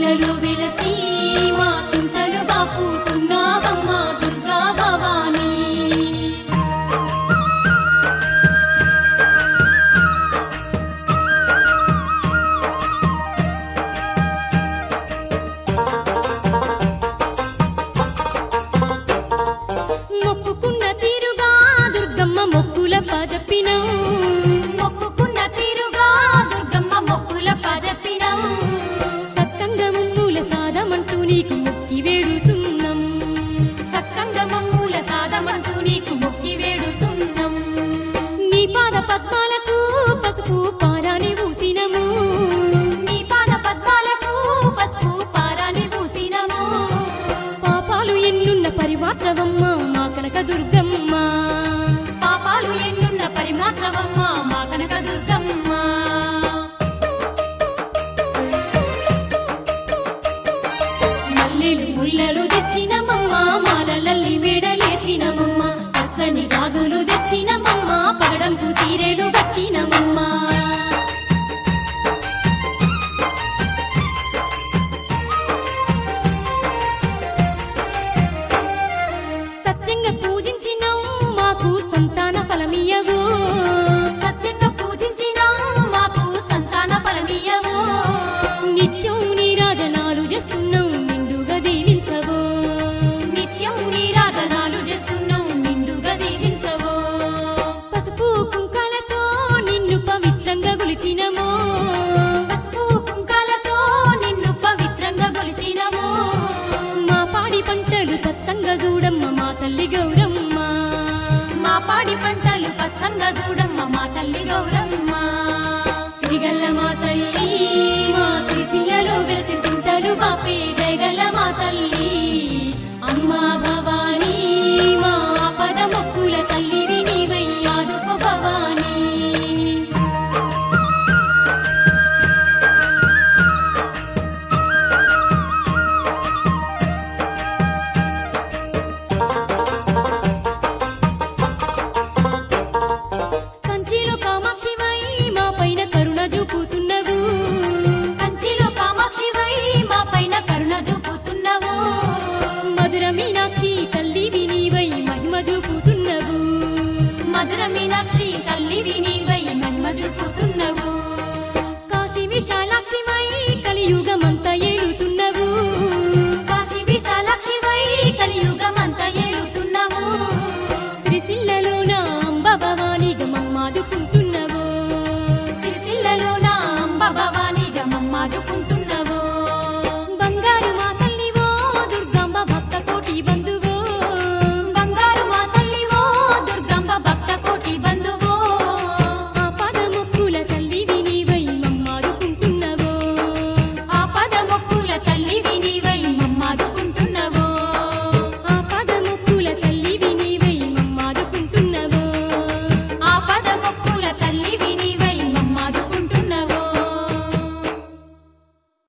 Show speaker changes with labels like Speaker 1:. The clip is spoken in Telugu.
Speaker 1: సిరిసిల్లలో వెలసి మా చింతలు బాపుతున్నావమ్మా దుర్గా భవానీ మొక్కుకున్న తీరుగా దుర్గమ్మ మొక్కుల పజపినం మొక్కుకున్న తీరుగా దుర్గమ్మ మొక్కుల పజపినం సత్తంగా ముమ్ముల సాదమంటూ నీకు మొక్కి వేడుతున్నాం సత్తంగా మమ్ముల సాదమంటూ నీకు మొక్కి వేడుతున్నాం నీ పాద పద్మాలకు పసుపు పారాని ఊసినము నీ పాద పద్మాలకు పసుపు పారాని ఊసినము పాపాలు ఎన్నున్న పరిమాత్రవమ్మ మా కనక దుర్గమ్మ పాపాలు ఎన్నున్న పరిమాత్రవమ్మ మా కనక దుర్గమ్మ మల్లెలు ముళ్ళలు తెచ్చినమమ్మ మాలలల్లి మేడలేసినమమ్మ పచ్చని గాజులు తెచ్చినమమ్మ పగడంకు సీరెలు కట్టినమమ్మ సత్యంగా పూజించినావు మాకు సంతాన ఫలమియవు సత్యంగా పూజించినావు మాకు సంతాన ఫలమియవు నిత్యం నీరాజనాలు చేస్తున్నావు నిండుగా దీవించవు నిత్యం నీరాజనాలు చేస్తున్నావు నిండుగా దీవించవు పసుపు కుంకాలతో నిన్ను పవిత్రంగా గొలిచినము పసుపు కుంకాలతో నిన్ను పవిత్రంగా గొలిచినము మా పాడి పంటలు పచ్చంగా చూడమ్మ మా తల్లి గౌరమ్మ మా పాడి పంటలు పచ్చంగా చూడమ్మ మా తల్లి గౌరమ్మ సిరిగల్ల మా తల్లి మా సిరిసిల్లలో వెలిసి చింతలు బాపే జయగల్ల మా తల్లి అమ్మా భవానీ మా పద మొక్కుల తల్లివి నీవై ఆదుకో భవానీ కంచిలో కామాక్షివై మా పైన కరుణ చూపుతున్నవు కంచిలో కామాక్షివై మా పైన కరుణ చూపుతున్నవు మధుర మీనాక్షి తల్లి వినివై మహిమ చూపుతున్నవు మధుర మీనాక్షి తల్లి వినివై మహిమ చూపుతున్నవు కాశీ విశాలాక్షి